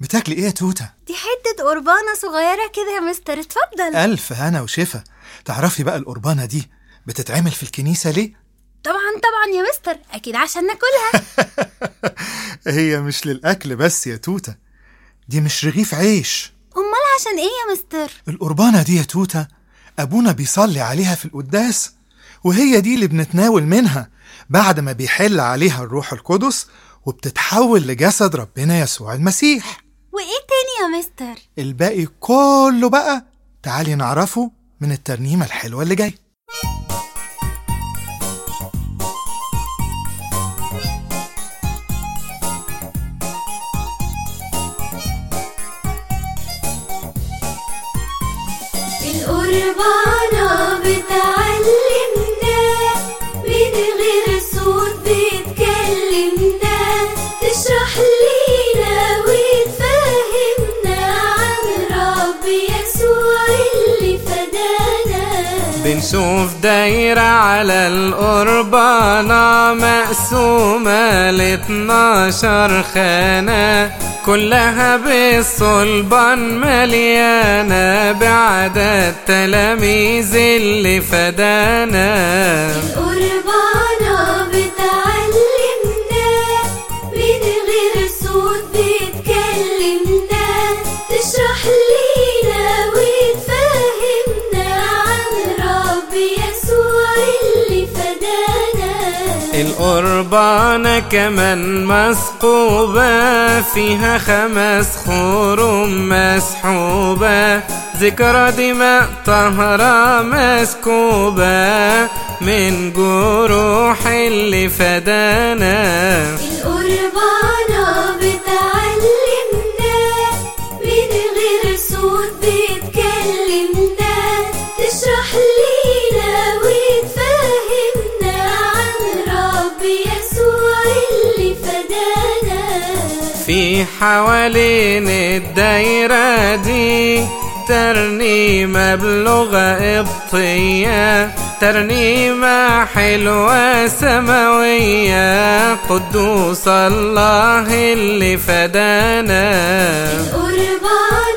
بتاكلي ايه يا توتة؟ دي حتة قربانة صغيرة كده يا مستر اتفضل ألف هنا وشفا تعرفي بقى القربانة دي بتتعمل في الكنيسة ليه؟ طبعا طبعا يا مستر أكيد عشان ناكلها هي مش للأكل بس يا توتة دي مش رغيف عيش أمال عشان إيه يا مستر؟ القربانة دي يا توتة أبونا بيصلي عليها في القداس وهي دي اللي بنتناول منها بعد ما بيحل عليها الروح القدس وبتتحول لجسد ربنا يسوع المسيح وإيه تاني يا مستر؟ الباقي كله بقى تعالي نعرفه من الترنيمة الحلوة اللي جاي القربانة بتعلمنا من غير صوت بتكلمنا تشرح لينا وتفهمنا عن رب يسوع اللي فدانا بنشوف دايرة على القربانة مقسومة لاتناشر خانة كلها بالصلبان مليانة بعدد تلاميذ اللي فدانا القربانة بتعلمنا من غير صوت بتكلمنا تشرح لينا وتفهمنا عن رب يسوع اللي فدانا القربانة كمان مثقوبة فيها خمس خروم مسحوبة ذكرى دماء طهرة مسكوبة من جروح اللي فدانا القربانة بتعلمنا من غير صوت بتكلمنا تشرح لينا وتفهمنا عن رب يسوع اللي فدانا في حوالين الدايرة دي ترنيمة بلغة قبطية ترنيمة حلوة سماوية قدوس الله اللي فدانا القربانة